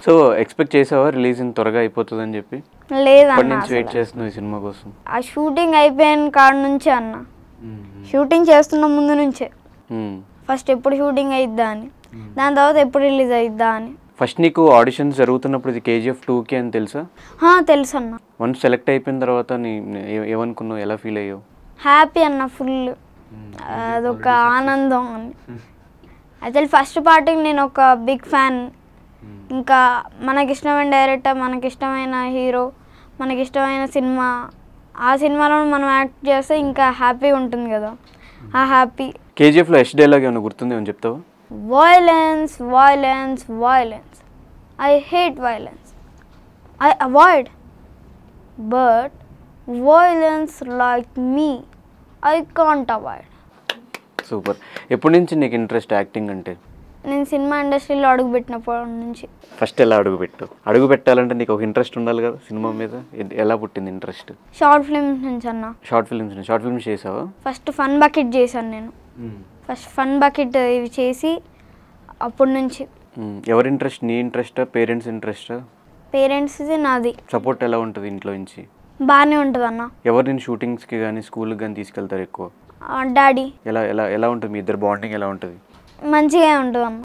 So expect చేసావా release in త్వరగా అయిపోతుందని చెప్పి ఇప్పటి లేదన్న నుంచి వెయిట్ అసలు. చేస్తున్నావు ఈ సినిమా కోసం ఆ షూటింగ్ అయిపోయిన కాడ నుంచే అన్న షూటింగ్ చేస్తున్న ముందు నుంచే మ్మ్. ఫస్ట్ ఎప్పుడు షూటింగ్ అయిద్దా అని దాని తర్వాత ఎప్పుడు రిలీజ్ అయిద్దా అని ఫస్ట్ నీకు ఆడిషన్స్ జరుగుతున్నప్పుడు ఇది కేజీఎఫ్ టూకి అని తెలుసా హా, తెలుసు అన్న వన్స్ సెలెక్ట్ అయిపోయిన తర్వాత నీ ఏ- ఏమనుకున్నావు ఎలా ఫీల్ అయ్యావు హ్యాపీ అన్న ఫుల్ అదొక ఆనందం అని యాక్చువల్ ఫస్ట్ పార్టీకి నేను ఒక బిగ్ ఫ్యాన్ ఇంకా మనకిష్టమైన డైరెక్టర్ మనకిష్టమైన హీరో మనకిష్టమైన సినిమా ఆ సినిమాలో మనం యాక్ట్ చేస్తే ఇంకా హ్యాపీ ఉంటుంది కదా ఆ హ్యాపీ కేజీఎఫ్లో ఎస్ డైలాగ్ ఏమైనా గుర్తుంది ఏమైనా చెప్తావా violence, violence, violence. I hate violence. I avoid. But violence like me, I can't avoid. Super ఎప్పటి నుంచి నీకు ఇంట్రెస్ట్ యాక్టింగ్ అంటే నేను సినిమా ఇండస్ట్రీలో అడుగుపెట్టినప్పటి నుంచి ఫస్ట్ ఎలా అడుగు పెట్టు అడుగు పెట్టాలంటే నీకు ఒక ఇంట్రెస్ట్ ఉండాలి కదా సినిమా మీద ఎ- ఎలా పుట్టింది ఇంట్రెస్ట్ షార్ట్ ఫిల్మ్స్ నుంచి అన్న షార్ట్ ఫిల్మ్స్ షార్ట్ ఫిల్మ్స్ చేసావా ఫస్ట్ ఫన్ బకెట్ చేశాను నేను ఫస్ట్ ఫన్ బకెట్ ఇవి చేసి అప్పటి నుంచి మ్మ్. ఎవరి ఇంట్రెస్ట్ నీ ఇంట్రెస్టా పేరెంట్స్ ఇంట్రెస్టా పేరెంట్స్ది నాది సపోర్ట్ ఎలా ఉంటుంది ఇంట్లో నుంచి బాగానే ఉంటుంది అన్న ఎవరు నేను షూటింగ్స్కి కానీ స్కూల్కి కానీ తీసుకెళ్తారు ఎక్కువ డాడీ ఎలా ఎలా ఎలా ఉంటుంది మీ ఇద్దరు బాండింగ్ ఎలా ఉంటుంది మంచిగా ఉంటుంది అన్న